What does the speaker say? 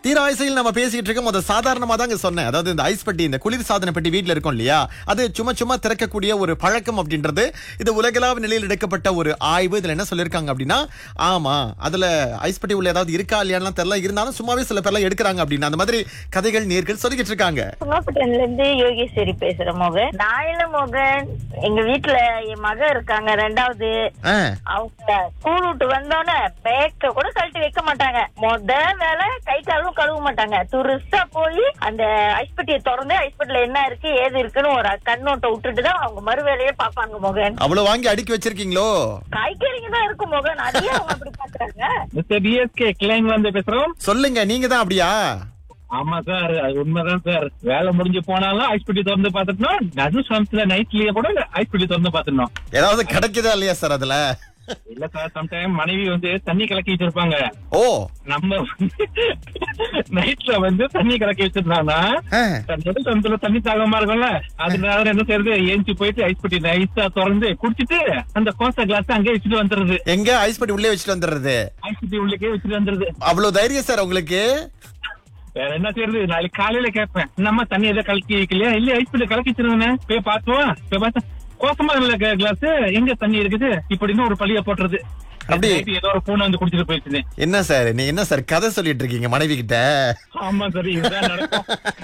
தீராயசையில் நம்ம பேசிக்கிட்டு இருக்கோம் அதை சாதாரணமா தாங்க சொன்னேன் அதாவது இந்த ஐஸ் பெட்டி இந்த குளிர் சாதன பெட்டி வீட்ல இருக்கும் இல்லையா அது சும்மா சும்மா திறக்கக்கூடிய ஒரு பழக்கம் அப்படின்றது இது உலகளாவ நிலையில் எடுக்கப்பட்ட ஒரு ஆய்வு இதுல என்ன சொல்லியிருக்காங்க அப்படின்னா ஆமா அதுல ஐஸ் பெட்டி உள்ள ஏதாவது இருக்கா இல்லையான்னு தெரியல இருந்தாலும் சும்மாவே சில பேர்லாம் எடுக்கிறாங்க அப்படின்னு அந்த மாதிரி கதைகள் நேர்கள் சொல்லிக்கிட்டு இருக்காங்க சுங்கப்பட்டினத்துல இருந்து யோகேஸ்வரி பேசுறேன் மோகன் நாயில மோகன் எங்க வீட்டுல என் மக இருக்காங்க ரெண்டாவது ஆ, அவங்க ஸ்கூல் விட்டு வந்தோடனே பேக்க கூட கழட்டி வைக்க மாட்டாங்க மொத வேலை கை காலும் கழுவ மாட்டாங்க துருசா போய் அந்த ஐஸ்பெட்டியை திறந்து ஐஸ்பெட்டில என்ன இருக்கு ஏது இருக்குன்னு ஒரு கண்ணோட்டம் விட்டுட்டு தான் அவங்க மறு வேலையே பாப்பாங்க மோகன் அவ்வளவு வாங்கி அடுக்கி வச்சிருக்கீங்களோ காய்கறிங்க தான் இருக்கும் மோகன் அதையே அவங்க அப்படி பாக்குறாங்க மிஸ்டர் பிஎஸ்கே கிளைங் வந்து பேசுறோம் சொல்லுங்க நீங்க தான் அப்படியா ஆமா சார் அது உண்மைதான் சார் வேலை முடிஞ்சு போனாலும் ஐஸ் பெட்டி திறந்து பாத்துட்டோம் நடு சமயத்துல நைட்லயே கூட ஐஸ் பெட்டி திறந்து பாத்துட்டோம் ஏதாவது கிடைக்குதா இல்லையா சார் அதுல இல்ல சார் சம்டைம் மனைவி வந்து தண்ணி கலக்கி வச்சிருப்பாங்க ஓ நம்ம நைட்ல வந்து தண்ணி கலக்கி வச்சிருந்தாங்கன்னா ஆ, நடு சமயத்துல தண்ணி தாகமா இருக்கும்ல அதனால என்ன செய்யறது ஏஞ்சி போயிட்டு ஐஸ் பெட்டி நைஸா திறந்து குடிச்சிட்டு அந்த கோசா கிளாஸ் அங்கே வச்சுட்டு வந்துருது எங்க ஐஸ் பெட்டி உள்ளே வச்சுட்டு வந்துடுறது ஐஸ் பெட்டி உள்ளே வச்சுட்டு வந்துருது அவ்வளவு தைரியம் சார் உங்களுக்கு வேற என்ன செய்யறது நாளைக்கு காலையில கேட்பேன் நம்ம தண்ணி எதை கலக்கி வைக்கலையா இல்ல ஐஸ் பெட்டி கலக்கி வச்சிருந்தேன் போய் பாத்துவா போய் பார்த்தா கோசமா இல்ல கிளாஸ் எங்க தண்ணி இருக்குது இப்படின்னு ஒரு பழிய போட்டுறது அப்படி? நைட்டு ஏதோ ஒரு பூனை வந்து குடிச்சிட்டு போயிடுச்சு என்ன சார் நீ என்ன சார் கதை சொல்லிட்டு இருக்கீங்க மனைவி கிட்ட ஆமா சரி இதுதான் நடக்கும்